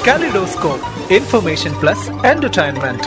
Kaleidoscope, information plus entertainment.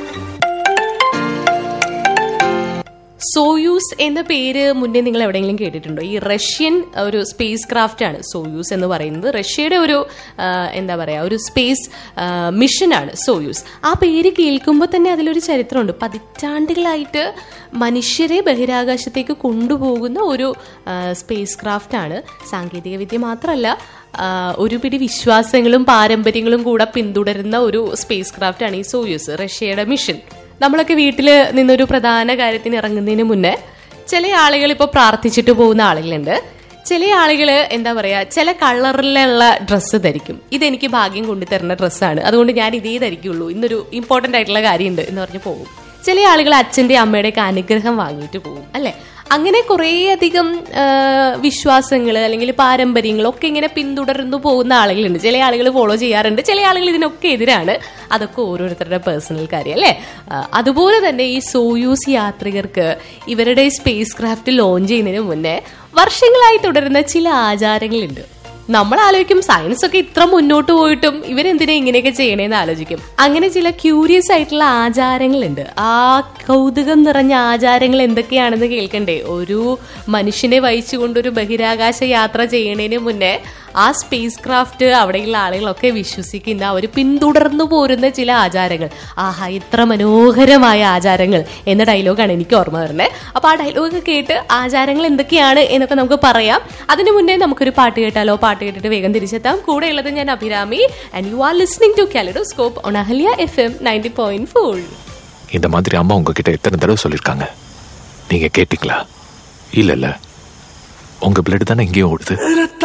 Soyuz എന്ന പേര് മുന്നേ നിങ്ങൾ എവിടെയെങ്കിലും കേട്ടിട്ടുണ്ടോ ഈ റഷ്യൻ ഒരു സ്പേസ് ക്രാഫ്റ്റ് ആണ് സോയൂസ് എന്ന് പറയുന്നത് റഷ്യയുടെ ഒരു ആ, എന്താ പറയാ ഒരു സ്പേസ് മിഷനാണ് സോയൂസ് ആ പേര് കേൾക്കുമ്പോൾ തന്നെ അതിലൊരു ചരിത്രമുണ്ട് പതിറ്റാണ്ടുകളായിട്ട് മനുഷ്യരെ ബഹിരാകാശത്തേക്ക് കൊണ്ടുപോകുന്ന ഒരു സ്പേസ് ക്രാഫ്റ്റ് ആണ് സാങ്കേതിക വിദ്യ മാത്രമല്ല ആ, ഒരു പിടി വിശ്വാസങ്ങളും പാരമ്പര്യങ്ങളും കൂടെ പിന്തുടരുന്ന ഒരു സ്പേസ് ക്രാഫ്റ്റ് ആണ് ഈ സോയൂസ് റഷ്യയുടെ മിഷൻ നമ്മളൊക്കെ വീട്ടിൽ നിന്നൊരു പ്രധാന കാര്യത്തിന് ഇറങ്ങുന്നതിന് മുന്നേ ചില ആളുകൾ ഇപ്പോൾ പ്രാർത്ഥിച്ചിട്ട് പോകുന്ന ആളുകളുണ്ട് ചില ആളുകൾ എന്താ പറയാ ചില കളറിലുള്ള ഡ്രസ്സ് ധരിക്കും ഇതെനിക്ക് ഭാഗ്യം കൊണ്ടുതരുന്ന ഡ്രസ്സാണ് അതുകൊണ്ട് ഞാൻ ഇതേ ധരിക്കുള്ളൂ ഇന്നൊരു ഇമ്പോർട്ടന്റ് ആയിട്ടുള്ള കാര്യമുണ്ട് എന്ന് പറഞ്ഞ് പോകും ചില ആളുകൾ അച്ഛന്റെ അമ്മയുടെയൊക്കെ അനുഗ്രഹം വാങ്ങിയിട്ട് പോകും അല്ലെ അങ്ങനെ കുറേയധികം വിശ്വാസങ്ങൾ അല്ലെങ്കിൽ പാരമ്പര്യങ്ങൾ ഒക്കെ ഇങ്ങനെ പിന്തുടർന്നു പോകുന്ന ആളുകളുണ്ട് ചില ആളുകൾ ഫോളോ ചെയ്യാറുണ്ട് ചില ആളുകൾ ഇതിനൊക്കെ എതിരാണ് അതൊക്കെ ഓരോരുത്തരുടെ പേഴ്സണൽ കാര്യം അല്ലേ ആ, അതുപോലെ തന്നെ ഈ സോയൂസ് യാത്രികർക്ക് ഇവരുടെ സ്പേസ് ക്രാഫ്റ്റ് ലോഞ്ച് ചെയ്യുന്നതിന് മുന്നേ വർഷങ്ങളായി തുടരുന്ന ചില ആചാരങ്ങളുണ്ട് നമ്മൾ ആലോചിക്കും സയൻസ് ഒക്കെ ഇത്ര മുന്നോട്ട് പോയിട്ടും ഇവരെന്തിനാ ഇങ്ങനെയൊക്കെ ചെയ്യണേന്ന് ആലോചിക്കും അങ്ങനെ ചില ക്യൂരിയസ് ആയിട്ടുള്ള ആചാരങ്ങളുണ്ട് ആ കൗതുകം നിറഞ്ഞ ആചാരങ്ങൾ എന്തൊക്കെയാണെന്ന് കേൾക്കണ്ടേ ഒരു മനുഷ്യനെ വഹിച്ചുകൊണ്ട് ഒരു ബഹിരാകാശ യാത്ര ചെയ്യണതിന് മുന്നേ ആ സ്പേസ് ക്രാഫ്റ്റ് അവിടെയുള്ള ആളുകളൊക്കെ വിശ്വസിക്കുന്ന അവർ പിന്തുടർന്നു പോരുന്ന ചില ആചാരങ്ങൾ ആഹാ ഇത്ര മനോഹരമായ ആചാരങ്ങൾ എന്ന ഡയലോഗാണ് എനിക്ക് ഓർമ്മ വരുന്നത് അപ്പൊ ആ ഡയലോഗ് കേട്ട് ആചാരങ്ങൾ എന്തൊക്കെയാണ് എന്നൊക്കെ നമുക്ക് പറയാം അതിനു മുന്നേ നമുക്കൊരു പാട്ട് കേട്ടാലോ പാട്ട് കേട്ടിട്ട് വേഗം തിരിച്ചെത്താം കൂടെയുള്ളത് ഞാൻ Abhirami and you are listening to kaleidoscope on Ahalya F M ninety point four இந்த மாதிரி அம்மா உங்ககிட்ட எத்தனை தடவை சொல்லிருக்காங்க நீங்க கேட்டீங்களா இல்லல்ல உங்க பிளட் தானே இங்கேயும் ஓடுது